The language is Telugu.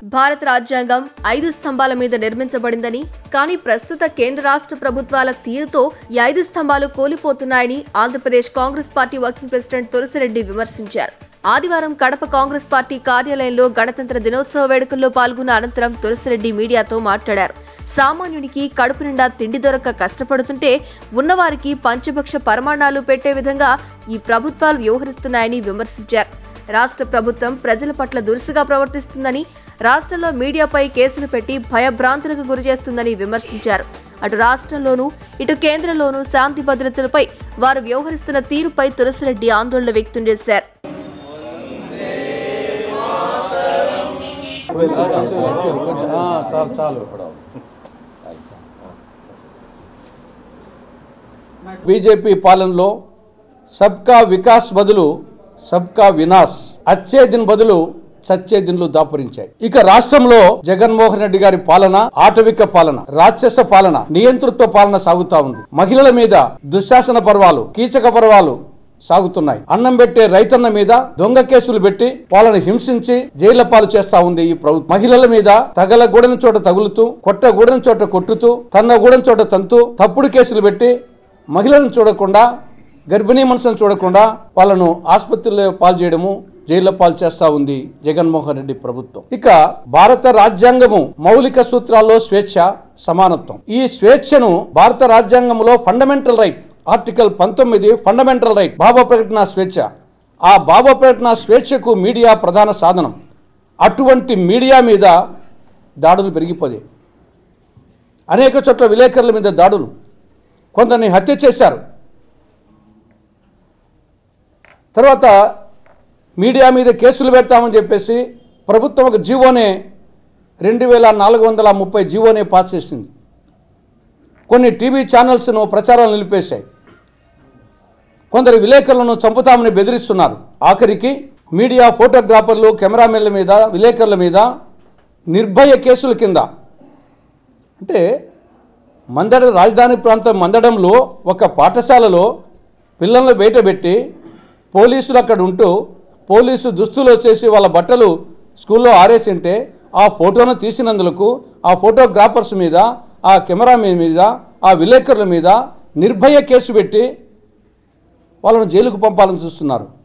భారత రాజ్యాంగం ఐదు స్తంభాల మీద నిర్మించబడిందని కానీ ప్రస్తుత కేంద్ర రాష్ట్ర ప్రభుత్వాల తీరుతో ఈ ఐదు స్తంభాలు కూలిపోతున్నాయని Andhra Pradesh Congress party working president Tulasi Reddy విమర్శించారు ఆదివారం కడప కాంగ్రెస్ పార్టీ కార్యాలయంలో గణతంత్ర దినోత్సవ వేడుకల్లో పాల్గొన్న అనంతరం తులసిరెడ్డి మీడియాతో మాట్లాడారు సామాన్యుడికి కడుపు నిండా తిండి దొరక్క కష్టపడుతుంటే ఉన్నవారికి పంచభక్ష పరమాణాలు పెట్టే విధంగా ఈ ప్రభుత్వాలు వ్యవహరిస్తున్నాయని విమర్శించారు రాష్ట్ర ప్రభుత్వం ప్రజల పట్ల దురుసుగా ప్రవర్తిస్తుందని రాష్ట్రంలో మీడియాపై కేసులు పెట్టి భయభ్రాంతులకు గురిచేస్తుందని విమర్శించారు అటు రాష్ట్రంలోనూ ఇటు కేంద్రంలోనూ శాంతి భద్రతలపై వారు వ్యవహరిస్తున్న తీరుపై తులసిరెడ్డి ఆందోళన వ్యక్తం చేశారు చాలు చాలు బీజేపీ పాలనలో సబ్కా వికాస్ బదులు సబ్కా వినాశ్ అచ్చే దిన్ బదులు చచ్చే దిన్లు దాపురించాయి ఇక రాష్ట్రంలో జగన్మోహన్ రెడ్డి గారి పాలన ఆటవిక పాలన రాక్షస పాలన నియంతృత్వ పాలన సాగుతా ఉంది మహిళల మీద దుశ్శాసన పర్వాలు కీచక పర్వాలు సాగుతున్నాయి అన్నం పెట్టే రైతన్న మీద దొంగ కేసులు పెట్టి వాళ్ళని హింసించి జైళ్ల పాలు చేస్తా ఉంది ఈ ప్రభుత్వం మహిళల మీద తగలగూడని చోట తగులుతూ కొట్టగూడని చోట కొట్టుతూ తన్నగూడని చోట తంతూ తప్పుడు కేసులు పెట్టి మహిళలను చూడకుండా గర్భిణీ మనసును చూడకుండా వాళ్ళను ఆసుపత్రిలో పాలు చేయడము జైల్లో పాలు చేస్తా ఉంది జగన్మోహన్ రెడ్డి ప్రభుత్వం ఇక భారత రాజ్యాంగము మౌలిక సూత్రాల్లో స్వేచ్ఛ సమానత్వం ఈ స్వేచ్ఛను భారత రాజ్యాంగంలో ఫండమెంటల్ రైట్ ఆర్టికల్ పంతొమ్మిది ఫండమెంటల్ రైట్ భావ ప్రకటన స్వేచ్ఛ ఆ భావ ప్రకటన స్వేచ్ఛకు మీడియా ప్రధాన సాధనం అటువంటి మీడియా మీద దాడులు పెరిగిపోయాయి అనేక చోట్ల విలేకరుల మీద దాడులు కొందరిని హత్య చేశారు తర్వాత మీడియా మీద కేసులు పెడతామని చెప్పేసి ప్రభుత్వం ఒక జీవోనే రెండు వేల నాలుగు వందల ముప్పై జీవోనే పాస్ చేసింది కొన్ని టీవీ ఛానల్స్ను ప్రచారాలు నిలిపేశాయి కొందరు విలేకరులను చంపుతామని బెదిరిస్తున్నారు ఆఖరికి మీడియా ఫోటోగ్రాఫర్లు కెమెరామెన్ల మీద విలేకరుల మీద నిర్భయ కేసుల కింద అంటే మందడ రాజధాని ప్రాంతం మందడంలో ఒక పాఠశాలలో పిల్లలను బయటపెట్టి పోలీసులు అక్కడ ఉంటూ పోలీసు దుస్తులు వచ్చేసి వాళ్ళ బట్టలు స్కూల్లో ఆరేసింటే ఆ ఫోటోను తీసినందులకు ఆ ఫోటోగ్రాఫర్స్ మీద ఆ కెమెరామెన్ మీద ఆ విలేకరుల మీద నిర్భయ కేసు పెట్టి వాళ్ళను జైలుకు పంపాలని చూస్తున్నారు